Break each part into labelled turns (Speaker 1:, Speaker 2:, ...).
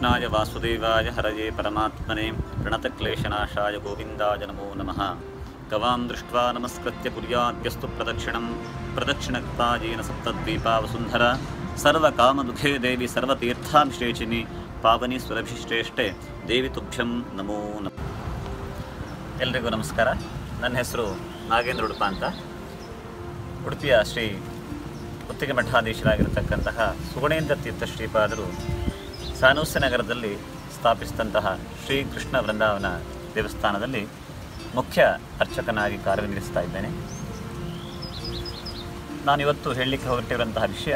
Speaker 1: ಕೃಷ್ಣಾಯ ವಾಸುದೇವಾಯ ಹರಯೇ ಪರಮಾತ್ಮನೆ ಪ್ರಣತಕ್ಲೇಶನಾಶಾಯ ಗೋವಿಂದಾಯ ನಮೋ ನಮಃ ಗವಾಂ ದೃಷ್ಟ್ವಾ ನಮಸ್ಕೃತ್ಯ ಕುರ್ಯಾದ್ಯಸ್ತು ಪ್ರದಕ್ಷಿಣಂ ಪ್ರದಕ್ಷಿಣಕ್ತಾಯೇನ ಸಪ್ತದ್ವೀಪಾವಸುಂಧರ ಸರ್ವಕಾಮದುಃಖೇ ದೇವಿ ಸರ್ವತೀರ್ಥಾಭಿಷೇಚಿನಿ ಪಾವನಿ ಸುರಭಿಶ್ರೇಷ್ಠೆ ದೇವಿ ತುಭ್ಯಂ ನಮೋ ನಮಃ ಎಲ್ರಿಗೂ ನಮಸ್ಕಾರ ನನ್ನ ಹೆಸರು ನಾಗೇಂದ್ರ ಉಡುಪ ಅಂತ ಉಡುಪಿಯ ಶ್ರೀ ಮುತ್ತಿಗೆ ಮಠಾಧೀಶರಾಗಿರ್ತಕ್ಕಂತಹ ಸುಗುಣೇಂದ್ರ ತೀರ್ಥ ಶ್ರೀಪಾದರು ಸಾನೂಸ್ಯ ನಗರದಲ್ಲಿ ಸ್ಥಾಪಿಸಿದಂತಹ ಶ್ರೀ ಕೃಷ್ಣ ವೃಂದಾವನ ದೇವಸ್ಥಾನದಲ್ಲಿ ಮುಖ್ಯ ಅರ್ಚಕನಾಗಿ ಕಾರ್ಯನಿರ್ವಹಿಸ್ತಾ ಇದ್ದೇನೆ ನಾನಿವತ್ತು ಹೇಳಲಿಕ್ಕೆ ಹೊರಟಿರುವಂತಹ ವಿಷಯ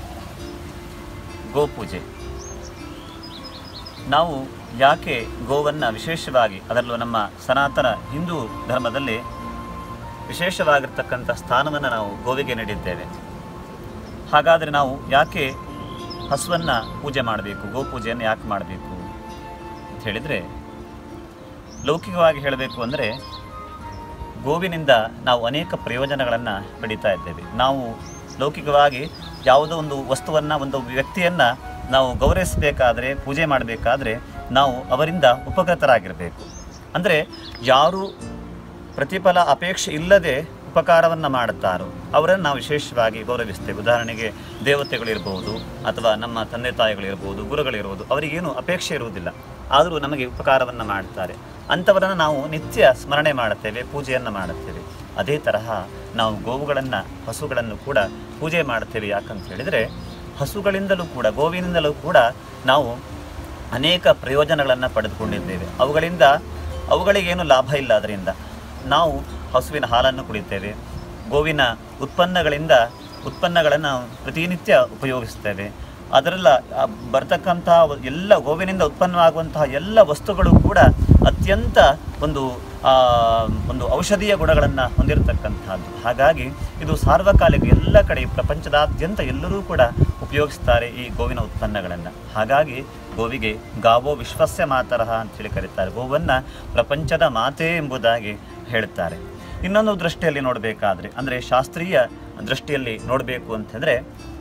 Speaker 1: ಗೋಪೂಜೆ ನಾವು ಯಾಕೆ ಗೋವನ್ನು ವಿಶೇಷವಾಗಿ ಅದರಲ್ಲೂ ನಮ್ಮ ಸನಾತನ ಹಿಂದೂ ಧರ್ಮದಲ್ಲಿ ವಿಶೇಷವಾಗಿರ್ತಕ್ಕಂಥ ಸ್ಥಾನವನ್ನು ನಾವು ಗೋವಿಗೆ ನೀಡಿದ್ದೇವೆ ಹಾಗಾದರೆ ನಾವು ಯಾಕೆ ಹಸುವನ್ನು ಪೂಜೆ ಮಾಡಬೇಕು ಗೋಪೂಜೆಯನ್ನು ಯಾಕೆ ಮಾಡಬೇಕು ಅಂತ ಹೇಳಿದರೆ ಲೌಕಿಕವಾಗಿ ಹೇಳಬೇಕು ಅಂದರೆ ಗೋವಿನಿಂದ ನಾವು ಅನೇಕ ಪ್ರಯೋಜನಗಳನ್ನು ಪಡೀತಾ ಇದ್ದೇವೆ ನಾವು ಲೌಕಿಕವಾಗಿ ಯಾವುದೋ ಒಂದು ವಸ್ತುವನ್ನು ಒಂದು ವ್ಯಕ್ತಿಯನ್ನು ನಾವು ಗೌರವಿಸಬೇಕಾದ್ರೆ ಪೂಜೆ ಮಾಡಬೇಕಾದ್ರೆ ನಾವು ಅವರಿಂದ ಉಪಕೃತರಾಗಿರಬೇಕು ಅಂದರೆ ಯಾರು ಪ್ರತಿಫಲ ಅಪೇಕ್ಷೆ ಇಲ್ಲದೆ ಉಪಕಾರವನ್ನು ಮಾಡುತ್ತಾರೋ ಅವರನ್ನು ನಾವು ವಿಶೇಷವಾಗಿ ಗೌರವಿಸ್ತೇವೆ ಉದಾಹರಣೆಗೆ ದೇವತೆಗಳಿರ್ಬೋದು ಅಥವಾ ನಮ್ಮ ತಂದೆ ತಾಯಿಗಳಿರ್ಬೋದು ಗುರುಗಳಿರ್ಬೋದು ಅವರಿಗೇನು ಅಪೇಕ್ಷೆ ಇರುವುದಿಲ್ಲ ಆದರೂ ನಮಗೆ ಉಪಕಾರವನ್ನು ಮಾಡ್ತಾರೆ ಅಂಥವರನ್ನು ನಾವು ನಿತ್ಯ ಸ್ಮರಣೆ ಮಾಡುತ್ತೇವೆ ಪೂಜೆಯನ್ನು ಮಾಡುತ್ತೇವೆ ಅದೇ ತರಹ ನಾವು ಗೋವುಗಳನ್ನು ಹಸುಗಳನ್ನು ಕೂಡ ಪೂಜೆ ಮಾಡುತ್ತೇವೆ ಯಾಕಂತ ಹೇಳಿದರೆ ಹಸುಗಳಿಂದಲೂ ಕೂಡ ಗೋವಿನಿಂದಲೂ ಕೂಡ ನಾವು ಅನೇಕ ಪ್ರಯೋಜನಗಳನ್ನು ಪಡೆದುಕೊಂಡಿದ್ದೇವೆ ಅವುಗಳಿಂದ ಅವುಗಳಿಗೇನು ಲಾಭ ಇಲ್ಲ ಅದರಿಂದ ನಾವು ಹಸುವಿನ ಹಾಲನ್ನು ಕುಡಿತೇವೆ ಗೋವಿನ ಉತ್ಪನ್ನಗಳಿಂದ ಉತ್ಪನ್ನಗಳನ್ನು ಪ್ರತಿನಿತ್ಯ ಉಪಯೋಗಿಸ್ತೇವೆ ಅದರೆಲ್ಲ ಆ ಬರ್ತಕ್ಕಂತಹ ಎಲ್ಲ ಗೋವಿನಿಂದ ಉತ್ಪನ್ನವಾಗುವಂತಹ ಎಲ್ಲ ವಸ್ತುಗಳು ಕೂಡ ಅತ್ಯಂತ ಒಂದು ಆ, ಒಂದು ಔಷಧೀಯ ಗುಣಗಳನ್ನು ಹೊಂದಿರತಕ್ಕಂತಹದ್ದು ಹಾಗಾಗಿ ಇದು ಸಾರ್ವಕಾಲಿಕ ಎಲ್ಲ ಕಡೆ ಪ್ರಪಂಚದಾದ್ಯಂತ ಎಲ್ಲರೂ ಕೂಡ ಉಪಯೋಗಿಸ್ತಾರೆ ಈ ಗೋವಿನ ಉತ್ಪನ್ನಗಳನ್ನು ಹಾಗಾಗಿ ಗೋವಿಗೆ ಗಾವೋ ವಿಶ್ವಸ್ಯ ಮಾತರಹ ಅಂತೇಳಿ ಕರೀತಾರೆ ಗೋವನ್ನು ಪ್ರಪಂಚದ ಮಾತೆ ಎಂಬುದಾಗಿ ಹೇಳ್ತಾರೆ ಇನ್ನೊಂದು ದೃಷ್ಟಿಯಲ್ಲಿ ನೋಡಬೇಕಾದ್ರೆ ಅಂದರೆ ಶಾಸ್ತ್ರೀಯ ದೃಷ್ಟಿಯಲ್ಲಿ ನೋಡಬೇಕು ಅಂತಂದರೆ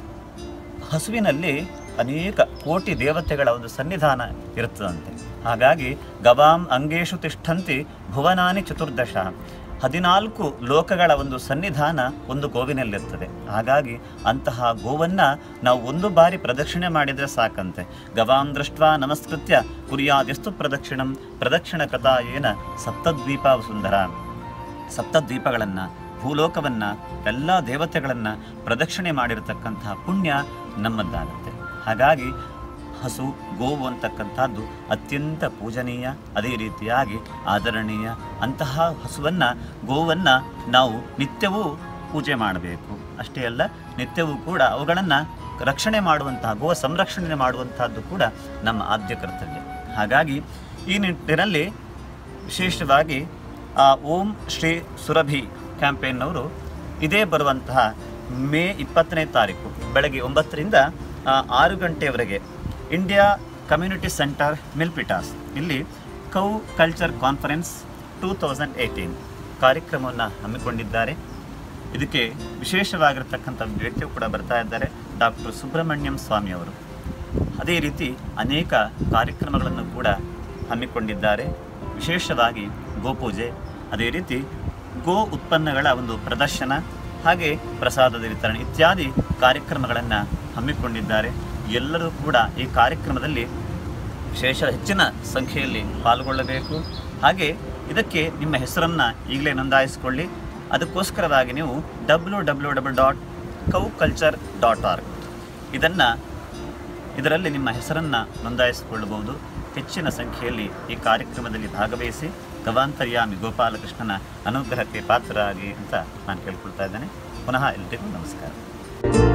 Speaker 1: ಹಸುವಿನಲ್ಲಿ ಅನೇಕ ಕೋಟಿ ದೇವತೆಗಳ ಒಂದು ಸನ್ನಿಧಾನ ಇರುತ್ತದಂತೆ ಹಾಗಾಗಿ ಗವಾಂ ಅಂಗೇಶು ತಿಷ್ಠಂತಿ ಭುವನಾನಿ ಚತುರ್ದಶ ಹದಿನಾಲ್ಕು ಲೋಕಗಳ ಒಂದು ಸನ್ನಿಧಾನ ಒಂದು ಗೋವಿನಲ್ಲಿರ್ತದೆ ಹಾಗಾಗಿ ಅಂತಹ ಗೋವನ್ನು ನಾವು ಒಂದು ಬಾರಿ ಪ್ರದಕ್ಷಿಣೆ ಮಾಡಿದರೆ ಸಾಕಂತೆ ಗವಾಂ ದೃಷ್ಟ್ವಾ ನಮಸ್ಕೃತ್ಯ ಕುರಿಯಾದೆಸ್ತು ಪ್ರದಕ್ಷಿಣಂ ಪ್ರದಕ್ಷಿಣ ಕಥಾಯೇನ ಸಪ್ತದ್ವೀಪ ಸುಂದರ ಸಪ್ತದ್ವೀಪಗಳನ್ನು ಭೂಲೋಕವನ್ನು ಎಲ್ಲ ದೇವತೆಗಳನ್ನು ಪ್ರದಕ್ಷಿಣೆ ಮಾಡಿರತಕ್ಕಂತಹ ಪುಣ್ಯ ನಮ್ಮದ್ದಾಗುತ್ತೆ ಹಾಗಾಗಿ ಹಸು ಗೋವು ಅಂತಕ್ಕಂಥದ್ದು ಅತ್ಯಂತ ಪೂಜನೀಯ ಅದೇ ರೀತಿಯಾಗಿ ಆದರಣೀಯ ಅಂತಹ ಹಸುವನ್ನು ಗೋವನ್ನು ನಾವು ನಿತ್ಯವೂ ಪೂಜೆ ಮಾಡಬೇಕು ಅಷ್ಟೇ ಅಲ್ಲ ನಿತ್ಯವೂ ಕೂಡ ಅವುಗಳನ್ನು ರಕ್ಷಣೆ ಮಾಡುವಂತಹ ಗೋ ಸಂರಕ್ಷಣೆ ಮಾಡುವಂತಹದ್ದು ಕೂಡ ನಮ್ಮ ಆದ್ಯ ಕರ್ತವ್ಯ ಹಾಗಾಗಿ ಈ ನಿಟ್ಟಿನಲ್ಲಿ ವಿಶೇಷವಾಗಿ ಆ ಓಂ ಶ್ರೀ ಸುರಭಿ ಕ್ಯಾಂಪೇನ್ನವರು ಇದೇ ಬರುವಂತಹ ಮೇ ಇಪ್ಪತ್ತನೇ ತಾರೀಕು ಬೆಳಗ್ಗೆ ಒಂಬತ್ತರಿಂದ ಆ, ಆರು ಗಂಟೆಯವರೆಗೆ ಇಂಡಿಯಾ ಕಮ್ಯುನಿಟಿ ಸೆಂಟರ್ ಮಿಲ್ಪಿಟಾಸ್ ಇಲ್ಲಿ cow culture conference two thousand eighteen ಕಾರ್ಯಕ್ರಮವನ್ನು ಹಮ್ಮಿಕೊಂಡಿದ್ದಾರೆ ಇದಕ್ಕೆ ವಿಶೇಷವಾಗಿರ್ತಕ್ಕಂಥ ವ್ಯಕ್ತಿಯು ಕೂಡ ಬರ್ತಾ ಇದ್ದಾರೆ ಡಾಕ್ಟರ್ ಸುಬ್ರಹ್ಮಣ್ಯಂ ಸ್ವಾಮಿ ಅವರು ಅದೇ ರೀತಿ ಅನೇಕ ಕಾರ್ಯಕ್ರಮಗಳನ್ನು ಕೂಡ ಹಮ್ಮಿಕೊಂಡಿದ್ದಾರೆ ವಿಶೇಷವಾಗಿ ಗೋಪೂಜೆ ಅದೇ ರೀತಿ ಗೋ ಉತ್ಪನ್ನಗಳ ಒಂದು ಪ್ರದರ್ಶನ ಹಾಗೆ ಪ್ರಸಾದದ ವಿತರಣೆ ಇತ್ಯಾದಿ ಕಾರ್ಯಕ್ರಮಗಳನ್ನು ಹಮ್ಮಿಕೊಂಡಿದ್ದಾರೆ ಎಲ್ಲರೂ ಕೂಡ ಈ ಕಾರ್ಯಕ್ರಮದಲ್ಲಿ ವಿಶೇಷ ಹೆಚ್ಚಿನ ಸಂಖ್ಯೆಯಲ್ಲಿ ಪಾಲ್ಗೊಳ್ಳಬೇಕು ಹಾಗೆ ಇದಕ್ಕೆ ನಿಮ್ಮ ಹೆಸರನ್ನು ಈಗಲೇ ನೋಂದಾಯಿಸಿಕೊಳ್ಳಿ ಅದಕ್ಕೋಸ್ಕರವಾಗಿ ನೀವು W W W dot cow culture dot org ಇದನ್ನು ಇದರಲ್ಲಿ ನಿಮ್ಮ ಹೆಸರನ್ನು ನೋಂದಾಯಿಸಿಕೊಳ್ಳಬಹುದು ಹೆಚ್ಚಿನ ಸಂಖ್ಯೆಯಲ್ಲಿ ಈ ಕಾರ್ಯಕ್ರಮದಲ್ಲಿ ಭಾಗವಹಿಸಿ ಗವಾಂತರ್ಯಾಮಿ ಗೋಪಾಲಕೃಷ್ಣನ ಅನುಗ್ರಹಕ್ಕೆ ಪಾತ್ರರಾಗಿ ಅಂತ ನಾನು ಕೇಳ್ಕೊಳ್ತಾ ಇದ್ದೇನೆ ಪುನಃ ಎಲ್ರಿಗೂ ನಮಸ್ಕಾರ